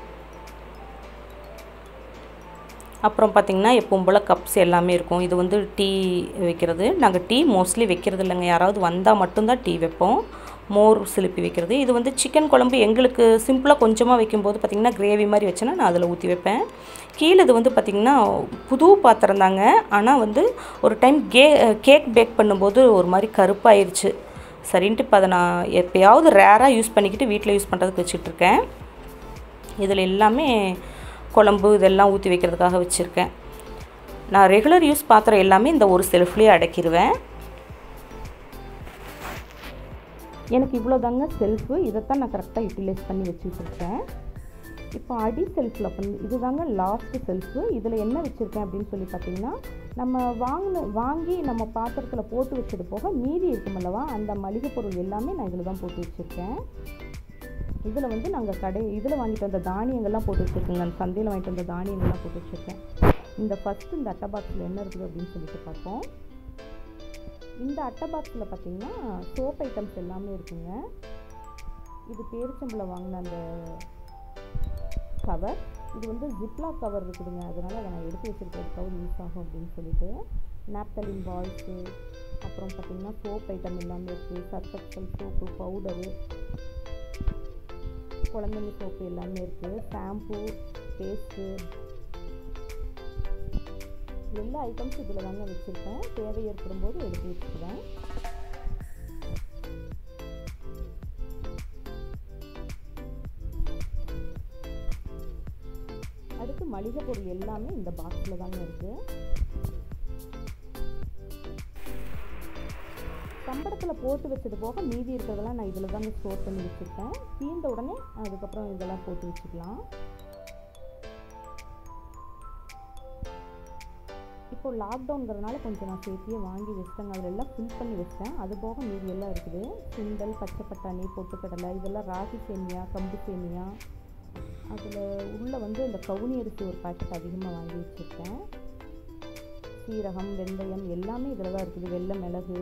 அப்புறம் பார்த்திங்கன்னா எப்பவும் போல் கப்ஸ் எல்லாமே இருக்கும் இது வந்து டீ வைக்கிறது நாங்கள் டீ மோஸ்ட்லி வைக்கிறது இல்லைங்க யாராவது வந்தால் மட்டும்தான் டீ வைப்போம் மோர் சிலுப்பி வைக்கிறது இது வந்து சிக்கன் குழம்பு எங்களுக்கு சிம்பிளாக கொஞ்சமாக வைக்கும்போது பார்த்திங்கன்னா கிரேவி மாதிரி வச்சேன்னா நான் அதில் ஊற்றி வைப்பேன் கீழே இது வந்து பார்த்திங்கன்னா புது பாத்திரம் தாங்க ஆனால் வந்து ஒரு டைம் கே கேக் பேக் பண்ணும்போது ஒரு மாதிரி கருப்பாயிருச்சு சரின்ட்டு இப்போ அதை நான் எப்போயாவது ரேராக யூஸ் பண்ணிக்கிட்டு வீட்டில் யூஸ் பண்ணுறதுக்கு வச்சுட்டு இருக்கேன் இதில் எல்லாமே குழம்பு இதெல்லாம் ஊற்றி வைக்கிறதுக்காக வச்சுருக்கேன் நான் ரெகுலர் யூஸ் பாத்திரம் எல்லாமே இந்த ஒரு செல்ஃப்லேயே அடக்கிடுவேன் எனக்கு இவ்வளோ தாங்க செல்ஃபு இதைத்தான் நான் கரெக்டாக யூட்டிலைஸ் பண்ணி வச்சுட்டு இருக்கேன் இப்போ அடி செல்ஃபில் பண்ணி இது தாங்க லாஸ்ட்டு செல்ஃபு இதில் என்ன வச்சுருக்கேன் அப்படின்னு சொல்லி பார்த்தீங்கன்னா நம்ம வாங்கின வாங்கி நம்ம பாத்திரத்தில் போட்டு வச்சது போக மீதி இருக்குமல்லவா அந்த மளிகை பொருள் எல்லாமே நான் இதில் தான் போட்டு வச்சுருக்கேன் இதில் வந்து நாங்கள் கடை இதில் வாங்கிட்டு வந்த தானியங்கள்லாம் போட்டு வச்சுருக்கோங்க அந்த சந்தையில் வாங்கிட்டு வந்த தானியங்கள்லாம் போட்டு வச்சுருக்கேன் இந்த ஃபஸ்ட்டு இந்த அட்டை பாக்ஸில் என்ன இருக்குது அப்படின்னு சொல்லிட்டு பார்ப்போம் இந்த அட்டை பாக்ஸில் பார்த்தீங்கன்னா சோப் ஐட்டம்ஸ் எல்லாமே இருக்குங்க இது பேரிச்சம்பளம் வாங்கின அந்த கவர் இது வந்து ஜிப்லாக் கவர் இருக்குதுங்க அதனால் அதை நான் எடுத்து வச்சுருக்கிறதுக்காக யூஸ் ஆகும் அப்படின்னு சொல்லிட்டு நாப்தலின் பால்ஸு அப்புறம் பார்த்திங்கன்னா சோப் ஐட்டம் எல்லாமே இருக்குது சர்ஃபெக்சல் சோப்பு பவுடரு குழந்தைங்க சோப்பு எல்லாமே இருக்குது ஷாம்பு பேஸ்ட்டு எல்லா ஐட்டம்ஸும் இதில் தாங்க வச்சுருக்கேன் தேவை ஏற்படும் போது எடுத்து வச்சுக்குவேன் அடுத்து மளிகை பொருள் எல்லாமே இந்த பாக்ஸில் தாங்க இருக்குது சம்பளத்தில் போட்டு வச்சது போக மீதி இருக்கிறதெல்லாம் நான் இதில் தாங்க ஸ்டோர் பண்ணி வச்சுருக்கேன் தீர்ந்த உடனே அதுக்கப்புறம் இதெல்லாம் போட்டு வச்சுக்கலாம் இப்போ லாக்டவுன்கிறதுனால கொஞ்சம் நான் சேர்த்தியே வாங்கி வச்சிட்டேங்க அதில் எல்லாம் ஃபில் பண்ணி வச்சிட்டேன் அது போக மீதி எல்லாம் இருக்குது சுண்டல் பச்சை பட்டாணி பொட்டுக்கடலை இதெல்லாம் ராகி சேமியா கம்பு சேமியா அதில் உள்ள வந்து இந்த கவுனி அரிசி ஒரு பாக்கெட் அதிகமாக வாங்கி வச்சுருக்கேன் சீரகம் வெந்தயம் எல்லாமே இதில் தான் இருக்குது வெள்ளை மிளகு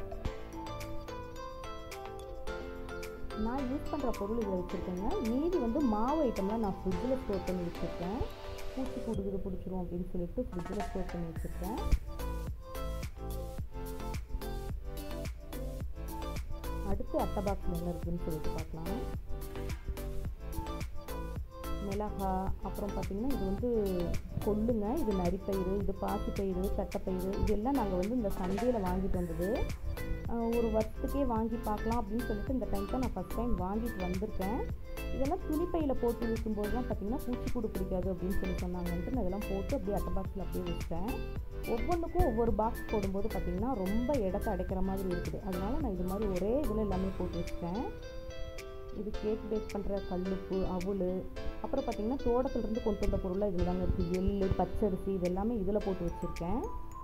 நான் யூஸ் பண்ணுற பொருள் இதில் வச்சுருக்கேங்க மீதி வந்து மாவு ஐட்டம்லாம் நான் ஃப்ரிட்ஜில் ஸ்டோர் பண்ணி வச்சுருக்கேன் பூச்சி கொடுக்குது பிடிச்சிரும் அப்படின்னு சொல்லிட்டு ஃப்ரிட்ஜில் ஸ்டோர் பண்ணி வச்சுருக்கேன் அடுத்து அட்டை பாக்ஸில் என்ன இருக்குதுன்னு சொல்லிட்டு பார்க்கலாம் மிளகா அப்புறம் பார்த்திங்கன்னா இது வந்து கொள்ளுங்க இது நரிப்பயிறு இது பாசிப்பயிறு தட்டைப்பயிறு இதெல்லாம் நாங்கள் வந்து இந்த சந்தையில் வாங்கிட்டு வந்தது ஒரு வருஷத்துக்கே வாங்கி பார்க்கலாம் அப்படின்னு சொல்லிட்டு இந்த டைம் தான் நான் ஃபஸ்ட் டைம் வாங்கிட்டு வந்திருக்கேன் இதெல்லாம் துணிப்பையில் போட்டு வைக்கும்போது தான் பார்த்திங்கன்னா பூச்சிக்கூடு பிடிக்காது அப்படின்னு சொல்லி சொன்னாங்கன்ட்டு நான் இதெல்லாம் போட்டு அப்படியே அட்டை பாக்ஸில் அப்படியே வச்சிட்டேன் ஒவ்வொன்றுக்கும் ஒவ்வொரு பாக்ஸ் போடும்போது பார்த்திங்கன்னா ரொம்ப இடத்த அடைக்கிற மாதிரி இருக்குது அதனால் நான் இது மாதிரி ஒரே இதில் எல்லாமே போட்டு வச்சிட்டேன் இது கேக் பேக் பண்ணுற கல்லுப்பு அவல் அப்புறம் பார்த்திங்கன்னா தோட்டத்துலேருந்து கொண்டு வந்த பொருளாக இதில் தாங்க இருக்குது எள்ளு பச்சரிசி இது எல்லாமே இதில் போட்டு வச்சுருக்கேன்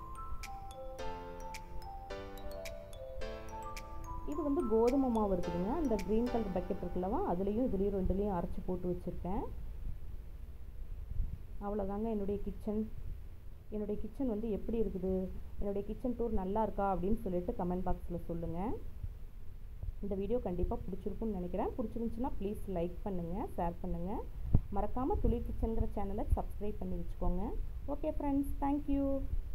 இது வந்து கோதுமை மாவு இருக்குதுங்க இந்த க்ரீன் கலர் பக்கெட் இருக்குல்லவா அதுலேயும் இதுலேயும் ரெண்டுலேயும் அரைச்சி போட்டு வச்சுருக்கேன் அவ்வளோதாங்க என்னுடைய கிச்சன் என்னுடைய கிச்சன் வந்து எப்படி இருக்குது என்னுடைய கிச்சன் டூர் நல்லா இருக்கா அப்படின்னு சொல்லிட்டு கமெண்ட் பாக்ஸில் சொல்லுங்கள் இந்த வீடியோ கண்டிப்பாக பிடிச்சிருக்குன்னு நினைக்கிறேன் பிடிச்சிருந்துச்சுன்னா ப்ளீஸ் லைக் பண்ணுங்கள் ஷேர் பண்ணுங்கள் மறக்காமல் துளி கிச்சனுங்கிற சேனலை சப்ஸ்கிரைப் பண்ணி வச்சுக்கோங்க ஓகே ஃப்ரெண்ட்ஸ் தேங்க்யூ